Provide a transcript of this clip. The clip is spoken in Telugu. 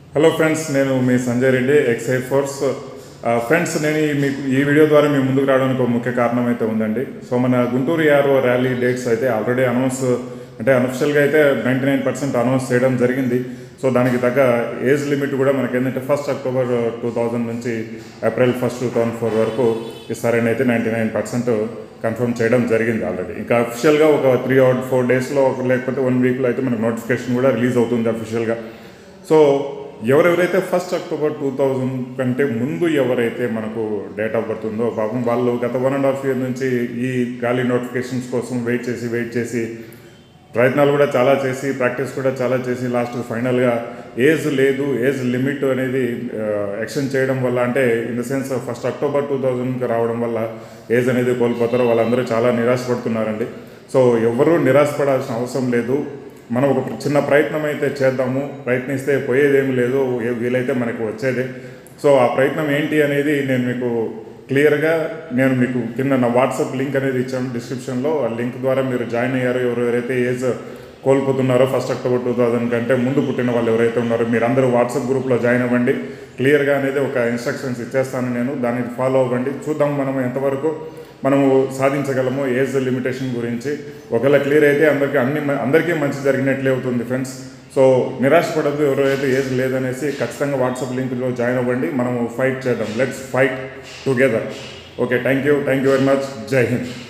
హలో ఫ్రెండ్స్ నేను మీ సంజయ్ రెడ్డి ఎక్సైజ్ ఫోర్స్ ఆ, ఫ్రెండ్స్ నేను ఈ మీకు ఈ వీడియో ద్వారా మీ ముందుకు రావడానికి ఒక ముఖ్య కారణం అయితే ఉందండి సో మన గుంటూరు యారో ర్యాలీ డేట్స్ అయితే ఆల్రెడీ అనౌన్స్ అంటే అనఫిషియల్గా అయితే నైంటీ నైన్ పర్సెంట్ అనౌన్స్ చేయడం జరిగింది సో దానికి తగ్గ ఏజ్ లిమిట్ కూడా మనకి ఏంటంటే ఫస్ట్ అక్టోబర్ టూ థౌజండ్ నుంచి April first two thousand four వరకు ఇస్తారని అయితే నైంటీ నైన్ పర్సెంట్ కన్ఫర్మ్ చేయడం జరిగింది ఆల్రెడీ ఇంకా అఫిషియల్గా ఒక త్రీ ఆర్ ఫోర్ డేస్లో లేకపోతే వన్ వీక్లో అయితే మనకు నోటిఫికేషన్ కూడా రిలీజ్ అవుతుంది అఫిషియల్గా సో ఎవరెవరైతే ఫస్ట్ అక్టోబర్ టూ థౌజండ్ కంటే ముందు ఎవరైతే మనకు డేట్ ఆఫ్ బర్త్ ఉందో పాపం వాళ్ళు గత వన్ అండ్ హాఫ్ ఇయర్ నుంచి ఈ ఖాళీ నోటిఫికేషన్స్ కోసం వెయిట్ చేసి వెయిట్ చేసి ప్రయత్నాలు కూడా చాలా చేసి ప్రాక్టీస్ కూడా చాలా చేసి లాస్ట్ ఫైనల్గా ఏజ్ లేదు ఏజ్ లిమిట్ అనేది ఎక్స్టెండ్ చేయడం వల్ల అంటే in the sense first October two థౌజండ్కి రావడం వల్ల ఏజ్ అనేది కోల్పోతారో వాళ్ళందరూ చాలా నిరాశపడుతున్నారండి సో ఎవరూ నిరాశపడాల్సిన అవసరం లేదు మనం ఒక చిన్న ప్రయత్నం అయితే చేద్దాము ప్రయత్నిస్తే పోయేదేమి లేదు ఏ- వీలైతే మనకు వచ్చేదే సో ఆ ప్రయత్నం ఏంటి అనేది నేను మీకు క్లియర్గా నేను మీకు కింద నా వాట్సాప్ లింక్ అనేది ఇచ్చాను డిస్క్రిప్షన్లో ఆ లింక్ ద్వారా మీరు జాయిన్ అయ్యారో ఎవరెవరైతే ఏజ్ కోల్పోతున్నారో ఫస్ట్ అక్టోబర్ టూ థౌజండ్ కంటే ముందు పుట్టిన వాళ్ళు ఎవరైతే ఉన్నారో మీరందరూ వాట్సాప్ గ్రూప్లో జాయిన్ అవ్వండి క్లియర్గా అనేది ఒక ఇన్స్ట్రక్షన్స్ ఇచ్చేస్తాను నేను దాన్ని ఫాలో అవ్వండి చూద్దాం మనం ఎంతవరకు మనము సాధించగలము ఏజ్ లిమిటేషన్ గురించి ఒకవేళ క్లియర్ అయితే అందరికీ అన్ని అందరికీ మంచి జరిగినట్లే అవుతుంది ఫ్రెండ్స్ సో నిరాశపడద్దు ఎవరైతే ఏజ్ లేదనేసి ఖచ్చితంగా వాట్సాప్ లింక్లో జాయిన్ అవ్వండి మనము ఫైట్ చేద్దాం let's fight together okay thank you thank you very much Jai Hind